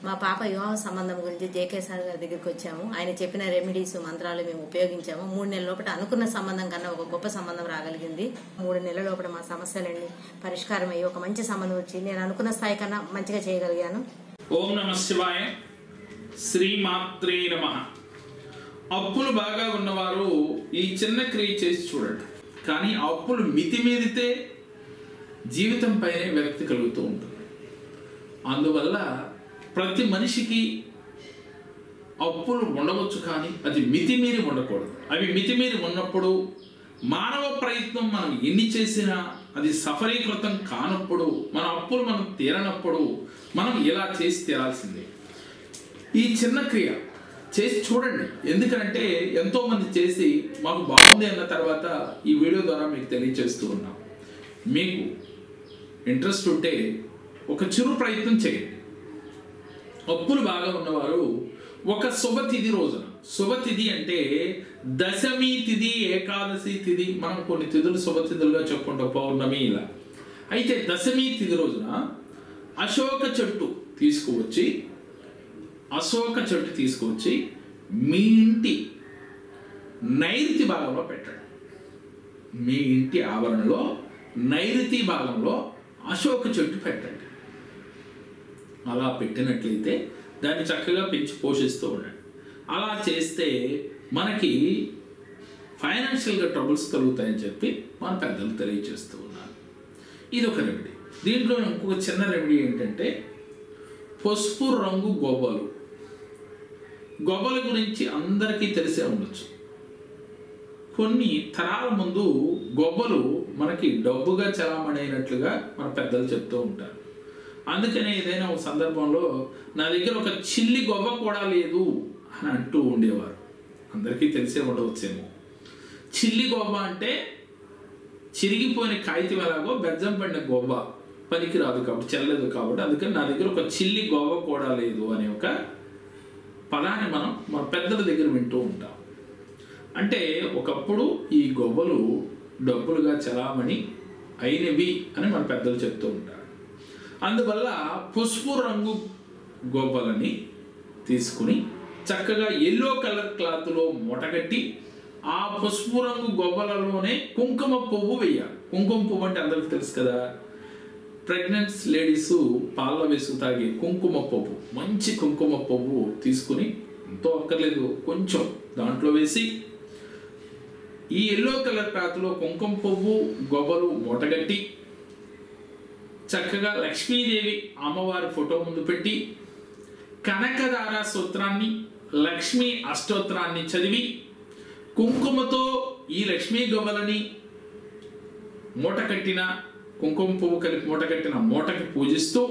మా పాప వివాహ సంబంధం గురించి జేకే సార్ గారి దగ్గరికి వచ్చాము ఆయన చెప్పిన రెమెడీస్ మంత్రాలు మేము ఉపయోగించాము మూడు నెలల లోపల అనుకున్న సంబంధం కన్నా ఒక గొప్ప సంబంధం రాగలిగింది మూడు నెలల లోపల మా సమస్యలన్నీ పరిష్కారం అయ్యి ఒక మంచి సంబంధం వచ్చి నేను అనుకున్న స్థాయి కన్నా మంచిగా చేయగలిగాను ఓం నమ శివాయ శ్రీమాత్రే నమ అప్పులు బాగా ఉన్నవారు ఈ చిన్న క్రియ చేసి చూడండి కానీ ఆ అప్పులు మితిమీరితే జీవితం పైనే విరక్తి కలుగుతూ ఉంటుంది అందువల్ల ప్రతి మనిషికి అప్పులు ఉండవచ్చు కానీ అది మితిమీరి ఉండకూడదు అవి మితిమీరి ఉన్నప్పుడు మానవ ప్రయత్నం మనం ఎన్ని చేసినా అది సఫలీకృతం కానప్పుడు మన అప్పులు మనం తీరనప్పుడు మనం ఇలా చేసి తీరాల్సిందే ఈ చిన్న క్రియ చేసి చూడండి ఎందుకంటే ఎంతో మంది చేసి మాకు బాగుంది అన్న తర్వాత ఈ వీడియో ద్వారా మీకు తెలియచేస్తూ ఉన్నాం మీకు ఇంట్రెస్ట్ ఉంటే ఒక చిరు ప్రయత్నం చేయండి అప్పులు బాగా ఉన్నవారు ఒక శుభతిథి రోజున శుభతిథి అంటే దశమి తిథి ఏకాదశి తిథి మనం కొన్ని తిథులు శుభతిథులుగా చెప్పుకుంటాం పౌర్ణమి ఇలా అయితే దశమి తిథి రోజున అశోక చెట్టు తీసుకువచ్చి అశోక చెట్టు తీసుకువచ్చి మీ ఇంటి నైరుతి భాగంలో పెట్టండి మీ ఇంటి ఆవరణలో నైరుతి భాగంలో అశోక చెట్టు పెట్టండి అలా పెట్టినట్లయితే దాన్ని చక్కగా పెంచి పోషిస్తూ ఉండండి అలా చేస్తే మనకి ఫైనాన్షియల్గా ట్రబుల్స్ కలుగుతాయని చెప్పి మన పెద్దలు తెలియజేస్తూ ఉన్నారు ఇది ఒక రెమెడీ దీంట్లో ఇంకొక చిన్న రెమెడీ ఏంటంటే పసుపు రంగు గొబ్బలు గొబ్బల గురించి అందరికీ తెలిసే ఉండొచ్చు కొన్ని తరాల ముందు గొబ్బలు మనకి డబ్బుగా చలామణి అయినట్లుగా మన పెద్దలు చెప్తూ ఉంటారు అందుకనే ఏదైనా ఒక సందర్భంలో నా దగ్గర ఒక చిల్లి గొబ్బ కూడా లేదు అని అంటూ ఉండేవారు అందరికీ తెలిసే ఉండవచ్చేమో చిల్లి గొబ్బ అంటే చిరిగిపోయిన కాగితం ఎలాగో బెజ్జం పడిన గొబ్బ పనికి రాదు కాబట్టి చెల్లలేదు కాబట్టి అందుకని నా దగ్గర ఒక చిల్లి గొవ్వ కూడా లేదు అనే ఒక పదాన్ని మనం మన పెద్దల దగ్గర వింటూ ఉంటాం అంటే ఒకప్పుడు ఈ గొవ్వలు డబ్బులుగా చలామణి అయినవి అని మన పెద్దలు చెప్తూ ఉంటారు అందువల్ల పసుపు రంగు గొవ్వలని తీసుకుని చక్కగా ఎల్లో కలర్ క్లాత్లో మూటగట్టి ఆ పసుపు రంగు గొవ్వలలోనే కుంకుమ పువ్వు వేయాలి కుంకుమ పువ్వు అంటే అందరికి తెలుసు కదా ప్రెగ్నెంట్స్ లేడీస్ పాలలో వేసుకు తాగే కుంకుమ పువ్వు మంచి కుంకుమ పువ్వు తీసుకుని ఎంతో అక్కర్లేదు కొంచెం దాంట్లో వేసి ఈ ఎల్లో కలర్ క్లాత్లో కుంకుమ పువ్వు గొవ్వలు మూటగట్టి చక్కగా లక్ష్మీదేవి అమ్మవారి ఫోటో ముందు పెట్టి కనకదార సూత్రాన్ని లక్ష్మీ అష్టోత్తరాన్ని చదివి కుంకుమతో ఈ లక్ష్మీ గవ్వలని మూట కట్టిన కుంకుమ పువ్వు కలిపి మూట కట్టిన మూటకి పూజిస్తూ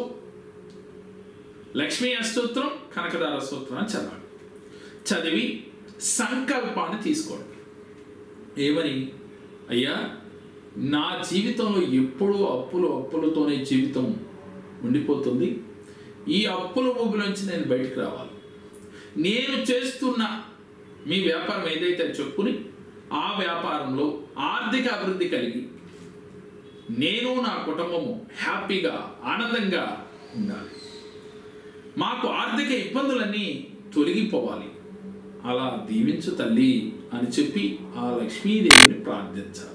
లక్ష్మీ అష్టోత్తరం కనకదార సూత్రాన్ని చదవాలి చదివి సంకల్పాన్ని తీసుకోండి ఏమని అయ్యా నా జీవితంలో ఎప్పుడూ అప్పులు అప్పులతోనే జీవితం ఉండిపోతుంది ఈ అప్పుల ఊబిలోంచి నేను బయటికి రావాలి నేను చేస్తున్న మీ వ్యాపారం ఏదైతే చెప్పుకుని ఆ వ్యాపారంలో ఆర్థిక అభివృద్ధి కలిగి నేను నా కుటుంబము హ్యాపీగా ఆనందంగా ఉండాలి మాకు ఆర్థిక ఇబ్బందులన్నీ తొలగిపోవాలి అలా దీవించు తల్లి అని చెప్పి ఆ లక్ష్మీదేవిని ప్రార్థించాలి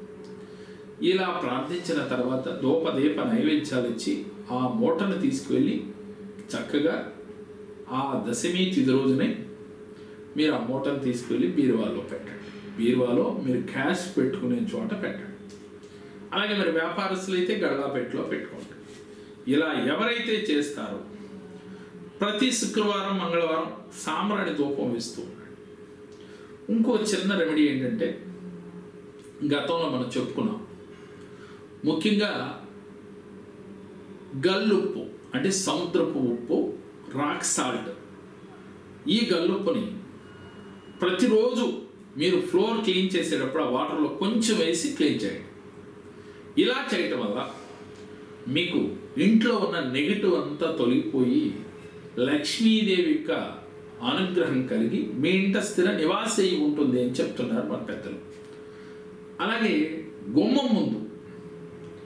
ఇలా ప్రార్థించిన తర్వాత దోపదీప నైవేద్యాలు ఇచ్చి ఆ మూటను తీసుకువెళ్ళి చక్కగా ఆ దశమి తిథి రోజునే మీరు ఆ మూటను తీసుకువెళ్ళి బీరువాలో పెట్టండి బీరువాలో మీరు క్యాష్ పెట్టుకునే చోట పెట్టండి అలాగే మరి వ్యాపారస్తులు అయితే గడలాపెట్టులో పెట్టుకోండి ఇలా ఎవరైతే చేస్తారో ప్రతి శుక్రవారం మంగళవారం సాంబ్రాణి ధూపం వేస్తూ ఉండండి ఇంకో చిన్న రెమెడీ ఏంటంటే గతంలో మనం చెప్పుకున్నాం ముఖ్యంగా గల్లుప్పు అంటే సముద్రపు ఉప్పు రాక్ సాల్ట్ ఈ గల్లుప్పుని ప్రతిరోజు మీరు ఫ్లోర్ క్లీన్ చేసేటప్పుడు ఆ వాటర్లో కొంచెం వేసి క్లీన్ చేయండి ఇలా చేయటం వల్ల మీకు ఇంట్లో ఉన్న నెగిటివ్ అంతా తొలగిపోయి లక్ష్మీదేవి యొక్క అనుగ్రహం కలిగి మీ ఇంట స్థిర నివాస అయి ఉంటుంది అని చెప్తున్నారు మన పెద్దలు అలాగే గుమ్మం ముందు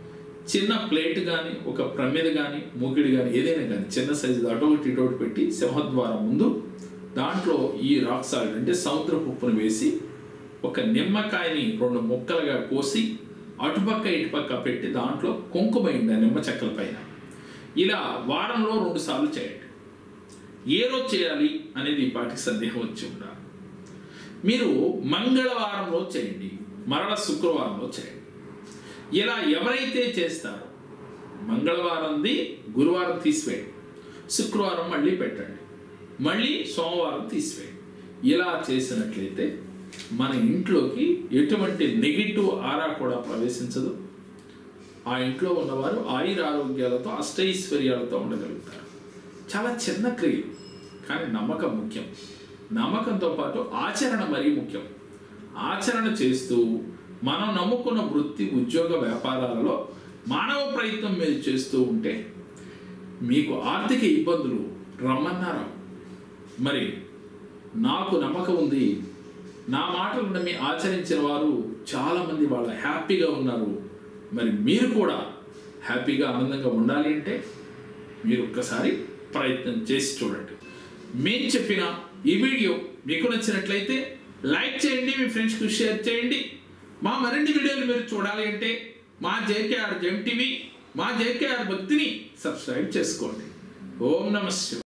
చిన్న ప్లేట్ కానీ ఒక ప్రమిద కానీ మూకిడి కానీ ఏదైనా కానీ చిన్న సైజు అటు ఒకటి ఇటు ఒకటి పెట్టి సింహద్వారం ముందు దాంట్లో ఈ రాక్ సాల్ట్ అంటే సముద్ర ఉప్పును వేసి ఒక నిమ్మకాయని రెండు ముక్కలుగా కోసి అటుపక్క ఇటుపక్క పెట్టి దాంట్లో కుంకుమైంది ఆ నిమ్మ చెక్కల పైన ఇలా వారంలో రెండు సార్లు చేయండి ఏ రోజు చేయాలి అనేది ఈ పాటికి సందేహం వచ్చి ఉండాలి మీరు మంగళవారంలో చేయండి మరల శుక్రవారంలో చేయండి ఇలా ఎవరైతే చేస్తారో మంగళవారంది గురువారం తీసివేయండి శుక్రవారం మళ్ళీ పెట్టండి మళ్ళీ సోమవారం తీసివేయండి ఇలా చేసినట్లయితే మన ఇంట్లోకి ఎటువంటి నెగిటివ్ ఆరా కూడా ప్రవేశించదు ఆ ఇంట్లో ఉన్నవారు ఆయుర ఆరోగ్యాలతో అష్టైశ్వర్యాలతో ఉండగలుగుతారు చాలా చిన్న క్రియ కానీ నమ్మకం ముఖ్యం నమ్మకంతో పాటు ఆచరణ మరీ ముఖ్యం ఆచరణ చేస్తూ మనం నమ్ముకున్న వృత్తి ఉద్యోగ వ్యాపారాలలో మానవ ప్రయత్నం మీరు చేస్తూ ఉంటే మీకు ఆర్థిక ఇబ్బందులు రమ్మన్నారా మరి నాకు నమ్మకం ఉంది నా మాటలు నమ్మి ఆచరించిన వారు చాలామంది వాళ్ళ హ్యాపీగా ఉన్నారు మరి మీరు కూడా హ్యాపీగా ఆనందంగా ఉండాలి అంటే మీరు ఒక్కసారి ప్రయత్నం చేసి చూడండి మేము చెప్పిన ఈ వీడియో మీకు నచ్చినట్లయితే లైక్ చేయండి మీ ఫ్రెండ్స్కి షేర్ చేయండి మా మరిన్ని వీడియోలు మీరు చూడాలి అంటే మా జేకేఆర్ జెమ్ టీవీ మా జేకేఆర్ భక్తిని సబ్స్క్రైబ్ చేసుకోండి ఓం నమ శివాయ